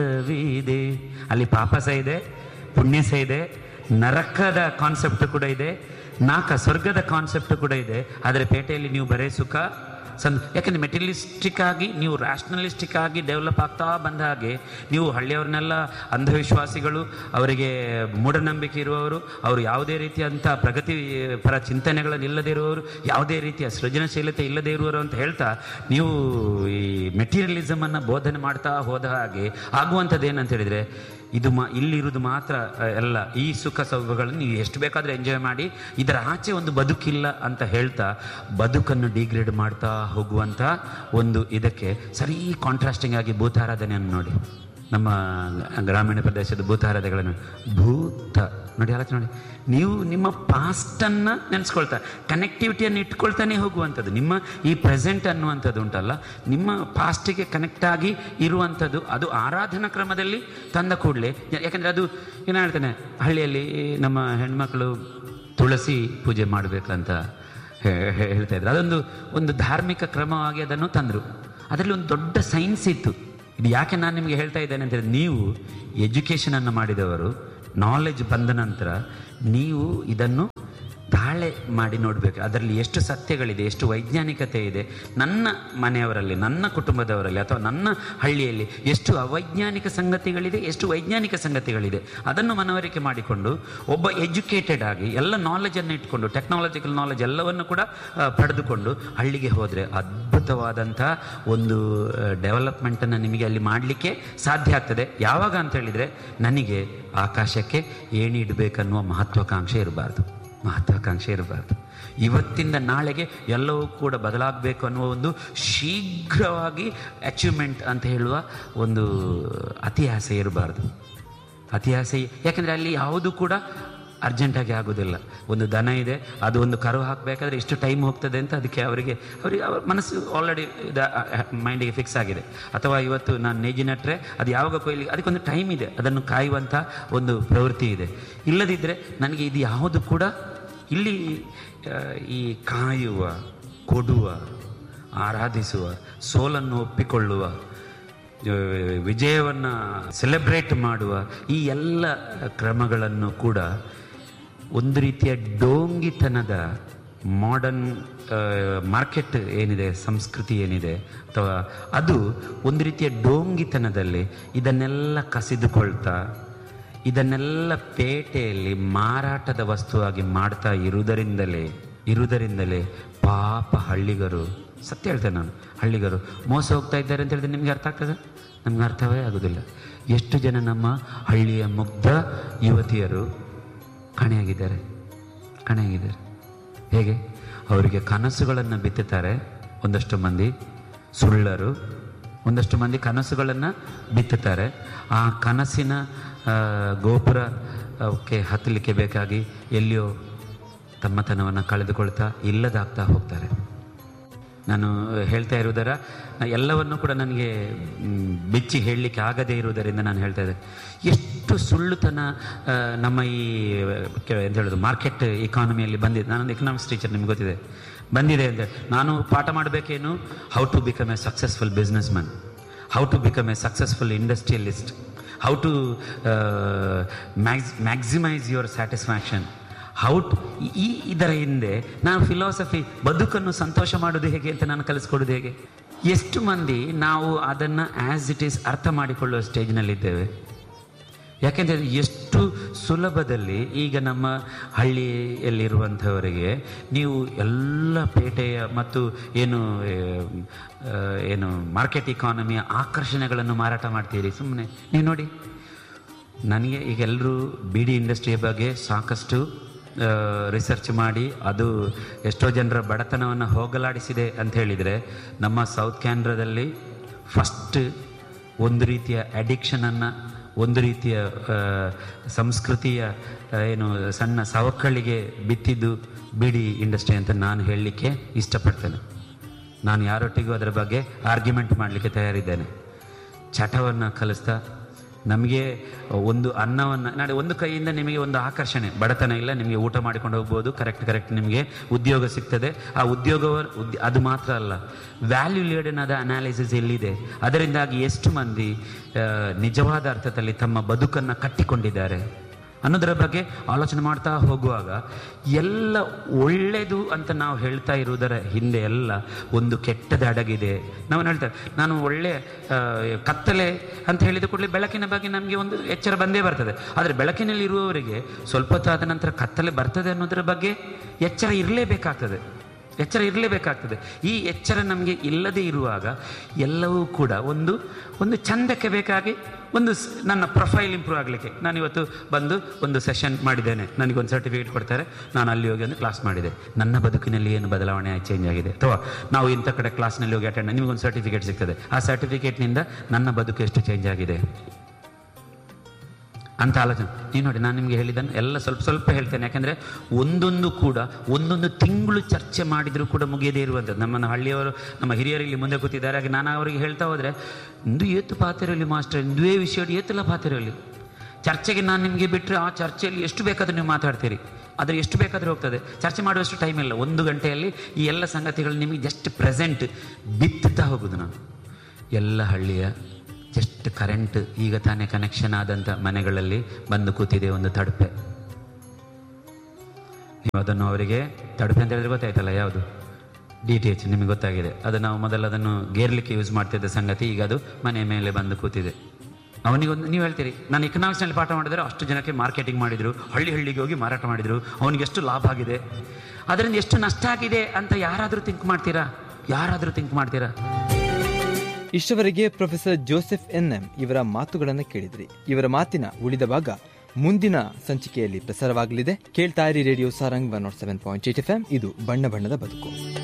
ಇದೆ ಅಲ್ಲಿ ಪಾಪ ಸಹ ಇದೆ ಪುಣ್ಯ ಸಹ ಇದೆ ನರಕದ ಕಾನ್ಸೆಪ್ಟ್ ಕೂಡ ಇದೆ ನಾಕ ಸ್ವರ್ಗದ ಕಾನ್ಸೆಪ್ಟ್ ಕೂಡ ಇದೆ ಆದರೆ ಪೇಟೆಯಲ್ಲಿ ನೀವು ಬರೇ ಸುಖ ಸಂ ಯಾಕಂದರೆ ಮೆಟೀರಿಯಲಿಸ್ಟಿಕ್ ಆಗಿ ನೀವು ರ್ಯಾಷನಲಿಸ್ಟಿಕ್ ಆಗಿ ಡೆವಲಪ್ ಆಗ್ತಾ ಬಂದ ಹಾಗೆ ನೀವು ಹಳ್ಳಿಯವ್ರನ್ನೆಲ್ಲ ಅಂಧವಿಶ್ವಾಸಿಗಳು ಅವರಿಗೆ ಮೂಢನಂಬಿಕೆ ಇರುವವರು ಅವರು ಯಾವುದೇ ರೀತಿಯಂಥ ಪ್ರಗತಿ ಪರ ಚಿಂತನೆಗಳನ್ನು ಇಲ್ಲದೇ ಇರುವವರು ಯಾವುದೇ ರೀತಿಯ ಸೃಜನಶೀಲತೆ ಇಲ್ಲದೇ ಇರುವವರು ಅಂತ ಹೇಳ್ತಾ ನೀವು ಈ ಮೆಟೀರಿಯಲಿಸಮನ್ನು ಬೋಧನೆ ಮಾಡ್ತಾ ಹೋದ ಹಾಗೆ ಆಗುವಂಥದ್ದು ಏನಂತ ಹೇಳಿದರೆ ಇದು ಮಾ ಇಲ್ಲಿರುವುದು ಮಾತ್ರ ಆ, ಎಲ್ಲ ಈ ಸುಖ ಸೌಭಗಳನ್ನು ನೀವು ಎಷ್ಟು ಬೇಕಾದರೂ ಎಂಜಾಯ್ ಮಾಡಿ ಇದರ ಆಚೆ ಒಂದು ಬದುಕಿಲ್ಲ ಅಂತ ಹೇಳ್ತಾ ಬದುಕನ್ನು ಡಿಗ್ರೇಡ್ ಮಾಡ್ತಾ ಹೋಗುವಂಥ ಒಂದು ಇದಕ್ಕೆ ಸರಿ ಕಾಂಟ್ರಾಸ್ಟಿಂಗ್ ಆಗಿ ಭೂತಾರಾಧನೆಯನ್ನು ನೋಡಿ ನಮ್ಮ ಗ್ರಾಮೀಣ ಪ್ರದೇಶದ ಭೂತಾರಾಧನೆಗಳನ್ನು ಭೂತ ನೋಡಿ ಆಲೋಚನೆ ನೋಡಿ ನೀವು ನಿಮ್ಮ ಪಾಸ್ಟನ್ನು ನೆನೆಸ್ಕೊಳ್ತಾ ಕನೆಕ್ಟಿವಿಟಿಯನ್ನು ಇಟ್ಕೊಳ್ತಾನೆ ಹೋಗುವಂಥದ್ದು ನಿಮ್ಮ ಈ ಪ್ರೆಸೆಂಟ್ ಅನ್ನುವಂಥದ್ದು ಉಂಟಲ್ಲ ನಿಮ್ಮ ಪಾಸ್ಟಿಗೆ ಕನೆಕ್ಟ್ ಆಗಿ ಇರುವಂಥದ್ದು ಅದು ಆರಾಧನಾ ಕ್ರಮದಲ್ಲಿ ತಂದ ಕೂಡಲೇ ಯಾಕಂದರೆ ಅದು ಏನು ಹೇಳ್ತಾನೆ ಹಳ್ಳಿಯಲ್ಲಿ ನಮ್ಮ ಹೆಣ್ಮಕ್ಳು ತುಳಸಿ ಪೂಜೆ ಮಾಡಬೇಕಂತ ಹೇ- ಹೇ- ಹೇಳ್ತಾ ಇದ್ರು ಅದೊಂದು ಒಂದು ಧಾರ್ಮಿಕ ಕ್ರಮವಾಗಿ ಅದನ್ನು ತಂದರು ಅದರಲ್ಲಿ ಒಂದು ದೊಡ್ಡ ಸೈನ್ಸ್ ಇತ್ತು ಇದು ಯಾಕೆ ನಾನು ನಿಮಗೆ ಹೇಳ್ತಾ ಇದ್ದೇನೆ ಅಂತ ಹೇಳಿದ್ರೆ ನೀವು ಎಜುಕೇಷನನ್ನು ಮಾಡಿದವರು ನಾಲೆಜ್ ಬಂದ ನಂತರ ನೀವು ಇದನ್ನು ತಾಳೆ ಮಾಡಿ ನೋಡಬೇಕು ಅದರಲ್ಲಿ ಎಷ್ಟು ಸತ್ಯಗಳಿದೆ ಎಷ್ಟು ವೈಜ್ಞಾನಿಕತೆ ಇದೆ ನನ್ನ ಮನೆಯವರಲ್ಲಿ ನನ್ನ ಕುಟುಂಬದವರಲ್ಲಿ ಅಥವಾ ನನ್ನ ಹಳ್ಳಿಯಲ್ಲಿ ಎಷ್ಟು ಅವೈಜ್ಞಾನಿಕ ಸಂಗತಿಗಳಿದೆ ಎಷ್ಟು ವೈಜ್ಞಾನಿಕ ಸಂಗತಿಗಳಿದೆ ಅದನ್ನು ಮನವರಿಕೆ ಮಾಡಿಕೊಂಡು ಒಬ್ಬ ಎಜುಕೇಟೆಡ್ ಆಗಿ ಎಲ್ಲ ನಾಲೆಜನ್ನು ಇಟ್ಕೊಂಡು ಟೆಕ್ನಾಲಜಿಕಲ್ ನಾಲೆಜ್ ಎಲ್ಲವನ್ನು ಕೂಡ ಆ, ಪಡೆದುಕೊಂಡು ಹಳ್ಳಿಗೆ ಹೋದರೆ ಅದ್ಭುತವಾದಂಥ ಒಂದು ಡೆವಲಪ್ಮೆಂಟನ್ನು ನಿಮಗೆ ಅಲ್ಲಿ ಮಾಡಲಿಕ್ಕೆ ಸಾಧ್ಯ ಆಗ್ತದೆ ಯಾವಾಗ ಅಂತ ಹೇಳಿದರೆ ನನಗೆ ಆಕಾಶಕ್ಕೆ ಏಣಿ ಇಡಬೇಕನ್ನುವ ಮಹತ್ವಾಕಾಂಕ್ಷೆ ಇರಬಾರ್ದು ಮಹತ್ವಾಕಾಂಕ್ಷೆ ಇರಬಾರ್ದು ಇವತ್ತಿಂದ ನಾಳೆಗೆ ಎಲ್ಲವೂ ಕೂಡ ಬದಲಾಗಬೇಕು ಅನ್ನುವ ಒಂದು ಶೀಘ್ರವಾಗಿ ಅಚೀವ್ಮೆಂಟ್ ಅಂತ ಹೇಳುವ ಒಂದು ಅತಿ ಆಸೆ ಇರಬಾರ್ದು ಅತಿ ಆಸೆ ಯಾಕೆಂದರೆ ಅಲ್ಲಿ ಯಾವುದು ಕೂಡ ಅರ್ಜೆಂಟಾಗಿ ಆಗೋದಿಲ್ಲ ಒಂದು ದನ ಇದೆ ಅದು ಒಂದು ಕರು ಹಾಕಬೇಕಾದ್ರೆ ಎಷ್ಟು ಟೈಮ್ ಹೋಗ್ತದೆ ಅಂತ ಅದಕ್ಕೆ ಅವರಿಗೆ ಅವರಿಗೆ ಅವರ ಮನಸ್ಸು ಆಲ್ರೆಡಿ ಮೈಂಡಿಗೆ ಫಿಕ್ಸ್ ಆಗಿದೆ ಅಥವಾ ಇವತ್ತು ನಾನು ನೇಜಿ ನಟ್ರೆ ಅದು ಯಾವಾಗ ಕೊಯ್ಲಿ ಅದಕ್ಕೊಂದು ಟೈಮ್ ಇದೆ ಅದನ್ನು ಕಾಯುವಂಥ ಒಂದು ಪ್ರವೃತ್ತಿ ಇದೆ ಇಲ್ಲದಿದ್ದರೆ ನನಗೆ ಇದು ಯಾವುದು ಕೂಡ ಇಲ್ಲಿ ಆ, ಈ ಕಾಯುವ ಕೊಡುವ ಆರಾಧಿಸುವ ಸೋಲನ್ನು ಒಪ್ಪಿಕೊಳ್ಳುವ ವಿಜಯವನ್ನು ಸೆಲೆಬ್ರೇಟ್ ಮಾಡುವ ಈ ಎಲ್ಲ ಕ್ರಮಗಳನ್ನು ಕೂಡ ಒಂದು ರೀತಿಯ ಡೋಂಗಿತನದ ಮಾಡರ್ನ್ ಮಾರ್ಕೆಟ್ ಏನಿದೆ ಸಂಸ್ಕೃತಿ ಏನಿದೆ ಅಥವಾ ಅದು ಒಂದು ರೀತಿಯ ಡೋಂಗಿತನದಲ್ಲಿ ಇದನ್ನೆಲ್ಲ ಕಸಿದುಕೊಳ್ತಾ ಇದನ್ನೆಲ್ಲ ಪೇಟೆಯಲ್ಲಿ ಮಾರಾಟದ ವಸ್ತುವಾಗಿ ಮಾಡ್ತಾ ಇರುವುದರಿಂದಲೇ ಇರುವುದರಿಂದಲೇ ಪಾಪ ಹಳ್ಳಿಗರು ಸತ್ಯ ಹೇಳ್ತೇನೆ ನಾನು ಹಳ್ಳಿಗರು ಮೋಸ ಹೋಗ್ತಾ ಇದ್ದಾರೆ ಅಂತ ಹೇಳಿದ್ರೆ ನಿಮಗೆ ಅರ್ಥ ಆಗ್ತದೆ ನಮ್ಗೆ ಅರ್ಥವೇ ಆಗೋದಿಲ್ಲ ಎಷ್ಟು ಜನ ನಮ್ಮ ಹಳ್ಳಿಯ ಮುಗ್ಧ ಯುವತಿಯರು ಕಾಣೆಯಾಗಿದ್ದಾರೆ ಕಾಣೆಯಾಗಿದ್ದಾರೆ ಹೇಗೆ ಅವರಿಗೆ ಕನಸುಗಳನ್ನು ಬಿತ್ತುತ್ತಾರೆ ಒಂದಷ್ಟು ಮಂದಿ ಸುಳ್ಳರು ಒಂದಷ್ಟು ಮಂದಿ ಕನಸುಗಳನ್ನು ಬಿತ್ತುತ್ತಾರೆ ಆ ಕನಸಿನ ಆ, ಗೋಪುರ ಅವಕ್ಕೆ ಹತ್ತಲಿಕ್ಕೆ ಬೇಕಾಗಿ ಎಲ್ಲಿಯೋ ತಮ್ಮತನವನ್ನು ಕಳೆದುಕೊಳ್ತಾ ಇಲ್ಲದಾಗ್ತಾ ಹೋಗ್ತಾರೆ ನಾನು ಹೇಳ್ತಾ ಇರುವುದರ ಎಲ್ಲವನ್ನು ಕೂಡ ನನಗೆ ಮ್, ಬಿಚ್ಚಿ ಹೇಳಲಿಕ್ಕೆ ಆಗದೇ ಇರುವುದರಿಂದ ನಾನು ಹೇಳ್ತಾ ಇದ್ದೆ ಎಷ್ಟು ಸುಳ್ಳುತನ ಆ, ನಮ್ಮ ಈ ಕೆ- ಎಂತ ಹೇಳೋದು ಮಾರ್ಕೆಟ್ ಇಕಾನಮಿಯಲ್ಲಿ ಬಂದಿದೆ ನಾನೊಂದು ಎಕನಾಮಿಕ್ಸ್ ಟೀಚರ್ ನಿಮ್ಗೆ ಗೊತ್ತಿದೆ ಬಂದಿದೆ ಅಂತ ನಾನು ಪಾಠ ಮಾಡಬೇಕೇನು how to become a successful business man how to become a successful industrialist how to maximise your satisfaction how to ಈ ಇದರ ಹಿಂದೆ ನಾನು ಫಿಲಾಸಫಿ ಬದುಕನ್ನು ಸಂತೋಷ ಮಾಡೋದು ಹೇಗೆ ಅಂತ ನಾನು ಕಲಿಸ್ಕೊಡೋದು ಹೇಗೆ ಎಷ್ಟು ಮಂದಿ ನಾವು ಅದನ್ನು ಆ್ಯಸ್ ಇಟ್ ಈಸ್ ಅರ್ಥ ಮಾಡಿಕೊಳ್ಳುವ ಸ್ಟೇಜ್ನಲ್ಲಿದ್ದೇವೆ ಯಾಕೆಂದರೆ ಎಷ್ಟು ಸುಲಭದಲ್ಲಿ ಈಗ ನಮ್ಮ ಹಳ್ಳಿಯಲ್ಲಿರುವಂಥವರಿಗೆ ನೀವು ಎಲ್ಲ ಪೇಟೆಯ ಮತ್ತು ಏನು ಆ, ಆ, ಏನು ಮಾರ್ಕೆಟ್ ಇಕಾನಮಿಯ ಆಕರ್ಷಣೆಗಳನ್ನು ಮಾರಾಟ ಮಾಡ್ತೀರಿ ಸುಮ್ಮನೆ ನೀವು ನೋಡಿ ನನಗೆ ಈಗ ಎಲ್ಲರೂ ಬಿಡಿ ಇಂಡಸ್ಟ್ರಿಯ ಬಗ್ಗೆ ಸಾಕಷ್ಟು ರಿಸರ್ಚ್ ಮಾಡಿ ಅದು ಎಷ್ಟೋ ಜನರ ಬಡತನವನ್ನು ಹೋಗಲಾಡಿಸಿದೆ ಅಂತ ಹೇಳಿದರೆ ನಮ್ಮ ಸೌತ್ ಕ್ಯಾನ್ರಾದಲ್ಲಿ ಫಸ್ಟ್ ಒಂದು ರೀತಿಯ ಅಡಿಕ್ಷನನ್ನು ಒಂದು ರೀತಿಯ ಆ, ಸಂಸ್ಕೃತಿಯ ಆ, ಏನು ಸಣ್ಣ ಸವಕಳಿಗೆ ಬಿತ್ತಿದ್ದು ಬಿಡಿ ಇಂಡಸ್ಟ್ರಿ ಅಂತ ನಾನು ಹೇಳಲಿಕ್ಕೆ ಇಷ್ಟಪಡ್ತೇನೆ ನಾನು ಯಾರೊಟ್ಟಿಗೂ ಅದರ ಬಗ್ಗೆ ಆರ್ಗ್ಯುಮೆಂಟ್ ಮಾಡಲಿಕ್ಕೆ ತಯಾರಿದ್ದೇನೆ ಚಟವನ್ನು ಕಲಿಸ್ತಾ ನಮಗೆ ಒಂದು ಅನ್ನವನ್ನು ನಾಳೆ ಒಂದು ಕೈಯಿಂದ ನಿಮಗೆ ಒಂದು ಆಕರ್ಷಣೆ ಬಡತನ ಇಲ್ಲ ನಿಮಗೆ ಊಟ ಮಾಡಿಕೊಂಡು ಹೋಗ್ಬೋದು ಕರೆಕ್ಟ್ ಕರೆಕ್ಟ್ ನಿಮಗೆ ಉದ್ಯೋಗ ಸಿಗ್ತದೆ ಆ ಉದ್ಯೋಗ ಉದ್ ಅದು ಮಾತ್ರ ಅಲ್ಲ ವ್ಯಾಲ್ಯೂ ಲೇಡನಾದ ಅನಾಲಿಸಿಸ್ ಎಲ್ಲಿದೆ ಅದರಿಂದಾಗಿ ಎಷ್ಟು ಮಂದಿ ಆ, ನಿಜವಾದ ಅರ್ಥದಲ್ಲಿ ತಮ್ಮ ಬದುಕನ್ನು ಕಟ್ಟಿಕೊಂಡಿದ್ದಾರೆ ಅನ್ನೋದರ ಬಗ್ಗೆ ಆಲೋಚನೆ ಮಾಡ್ತಾ ಹೋಗುವಾಗ ಎಲ್ಲ ಒಳ್ಳೆಯದು ಅಂತ ನಾವು ಹೇಳ್ತಾ ಇರುವುದರ ಹಿಂದೆ ಎಲ್ಲ ಒಂದು ಕೆಟ್ಟದ ಅಡಗಿದೆ ನಾವು ಹೇಳ್ತೇವೆ ನಾನು ಒಳ್ಳೆ ಆ, ಕತ್ತಲೆ ಅಂತ ಹೇಳಿದ ಕೂಡಲೇ ಬೆಳಕಿನ ಬಗ್ಗೆ ನಮಗೆ ಒಂದು ಎಚ್ಚರ ಬಂದೇ ಬರ್ತದೆ ಆದರೆ ಬೆಳಕಿನಲ್ಲಿ ಇರುವವರಿಗೆ ಸ್ವಲ್ಪ ಹೊತ್ತಾದ ನಂತರ ಕತ್ತಲೆ ಬರ್ತದೆ ಅನ್ನೋದರ ಬಗ್ಗೆ ಎಚ್ಚರ ಇರಲೇಬೇಕಾಗ್ತದೆ ಎಚ್ಚರ ಇರಲೇಬೇಕಾಗ್ತದೆ ಈ ಎಚ್ಚರ ನಮಗೆ ಇಲ್ಲದೇ ಇರುವಾಗ ಎಲ್ಲವೂ ಕೂಡ ಒಂದು ಒಂದು ಚಂದಕ್ಕೆ ಬೇಕಾಗಿ ಒಂದು ಸ್- ನನ್ನ ಪ್ರೊಫೈಲ್ ಇಂಪ್ರೂವ್ ಆಗಲಿಕ್ಕೆ ನಾನು ಇವತ್ತು ಬಂದು ಒಂದು ಸೆಷನ್ ಮಾಡಿದ್ದೇನೆ ನನಗೊಂದು ಸರ್ಟಿಫಿಕೇಟ್ ಕೊಡ್ತಾರೆ ನಾನು ಅಲ್ಲಿ ಹೋಗಿ ಒಂದು ಕ್ಲಾಸ್ ಮಾಡಿದೆ ನನ್ನ ಬದುಕಿನಲ್ಲಿ ಏನು ಬದಲಾವಣೆ ಚೇಂಜ್ ಆಗಿದೆ ಅಥವಾ ನಾವು ಇಂಥ ಕಡೆ ಕ್ಲಾಸ್ನಲ್ಲಿ ಹೋಗಿ ಅಟೆಂಡ್ ನಿಮಗೊಂದು ಸರ್ಟಿಫಿಕೇಟ್ ಸಿಗ್ತದೆ ಆ ಸರ್ಟಿಫಿಕೇಟ್ನಿಂದ ನನ್ನ ಬದುಕು ಎಷ್ಟು ಚೇಂಜ್ ಆಗಿದೆ ಅಂತ ಆಲೋಚನೆ ನೀವು ನೋಡಿ ನಾನು ನಿಮಗೆ ಹೇಳಿದ್ದನ್ನು ಎಲ್ಲ ಸ್ವಲ್ಪ ಸ್ವಲ್ಪ ಹೇಳ್ತೇನೆ ಯಾಕಂದರೆ ಒಂದೊಂದು ಕೂಡ ಒಂದೊಂದು ತಿಂಗಳು ಚರ್ಚೆ ಮಾಡಿದರೂ ಕೂಡ ಮುಗಿಯದೇ ಇರುವಂಥದ್ದು ನಮ್ಮನ್ನು ಹಳ್ಳಿಯವರು ನಮ್ಮ ಹಿರಿಯರು ಇಲ್ಲಿ ಮುಂದೆ ಕೂತಿದ್ದಾರೆ ಹಾಗೆ ನಾನು ಅವರಿಗೆ ಹೇಳ್ತಾ ಹೋದರೆ ಇಂದು ಏತು ಪಾತಿರಲಿ ಮಾಸ್ಟರ್ ಇಂದುವೇ ವಿಷಯ ಏತಲ್ಲ ಪಾತಿರಲಿ ಚರ್ಚೆಗೆ ನಾನು ನಿಮಗೆ ಬಿಟ್ಟರೆ ಆ ಚರ್ಚೆಯಲ್ಲಿ ಎಷ್ಟು ಬೇಕಾದರೂ ನೀವು ಮಾತಾಡ್ತೀರಿ ಆದರೆ ಎಷ್ಟು ಬೇಕಾದರೂ ಹೋಗ್ತದೆ ಚರ್ಚೆ ಮಾಡುವಷ್ಟು ಟೈಮ್ ಇಲ್ಲ ಒಂದು ಗಂಟೆಯಲ್ಲಿ ಈ ಎಲ್ಲ ಸಂಗತಿಗಳು ನಿಮಗೆ ಜಸ್ಟ್ ಪ್ರೆಸೆಂಟ್ ಬಿತ್ತುತ್ತಾ ಹೋಗೋದು ನಾನು ಎಲ್ಲ ಹಳ್ಳಿಯ ಜಸ್ಟ್ ಕರೆಂಟ್ ಈಗ ತಾನೇ ಕನೆಕ್ಷನ್ ಆದಂಥ ಮನೆಗಳಲ್ಲಿ ಬಂದು ಕೂತಿದೆ ಒಂದು ತಡುಪೆ ನೀವು ಅದನ್ನು ಅವರಿಗೆ ತಡುಪೆ ಅಂತ ಹೇಳಿದ್ರೆ ಗೊತ್ತಾಯ್ತಲ್ಲ ಯಾವುದು ಡಿ ಟಿ ಎಚ್ ನಿಮಗೆ ಗೊತ್ತಾಗಿದೆ ಅದು ನಾವು ಮೊದಲು ಅದನ್ನು ಗೇರ್ಲಿಕ್ಕೆ ಯೂಸ್ ಮಾಡ್ತಿದ್ದ ಸಂಗತಿ ಈಗ ಅದು ಮನೆ ಮೇಲೆ ಬಂದು ಕೂತಿದೆ ಅವನಿಗೊಂದು ನೀವು ಹೇಳ್ತೀರಿ ನಾನು ಎಕನಾಮಿಕ್ಸ್ನಲ್ಲಿ ಪಾಠ ಮಾಡಿದರೆ ಅಷ್ಟು ಜನಕ್ಕೆ ಮಾರ್ಕೆಟಿಂಗ್ ಮಾಡಿದರು ಹಳ್ಳಿ ಹಳ್ಳಿಗೆ ಹೋಗಿ ಮಾರಾಟ ಮಾಡಿದರು ಅವನಿಗೆ ಎಷ್ಟು ಲಾಭ ಆಗಿದೆ ಅದರಿಂದ ಎಷ್ಟು ನಷ್ಟ ಆಗಿದೆ ಅಂತ ಯಾರಾದರೂ ಥಿಂಕ್ ಮಾಡ್ತೀರಾ ಯಾರಾದರೂ ಥಿಂಕ್ ಮಾಡ್ತೀರಾ ಇಷ್ಟವರೆಗೆ ಪ್ರೊಫೆಸರ್ ಜೋಸೆಫ್ ಎನ್ಎಂ ಇವರ ಮಾತುಗಳನ್ನು ಕೇಳಿದ್ರಿ ಇವರ ಮಾತಿನ ಉಳಿದ ಭಾಗ ಮುಂದಿನ ಸಂಚಿಕೆಯಲ್ಲಿ ಪ್ರಸಾರವಾಗಲಿದೆ ಕೇಳ್ತಾ ಇರಿ radio Sarang one nought seven point eight F M ಇದು ಬಣ್ಣ ಬಣ್ಣದ ಬದುಕು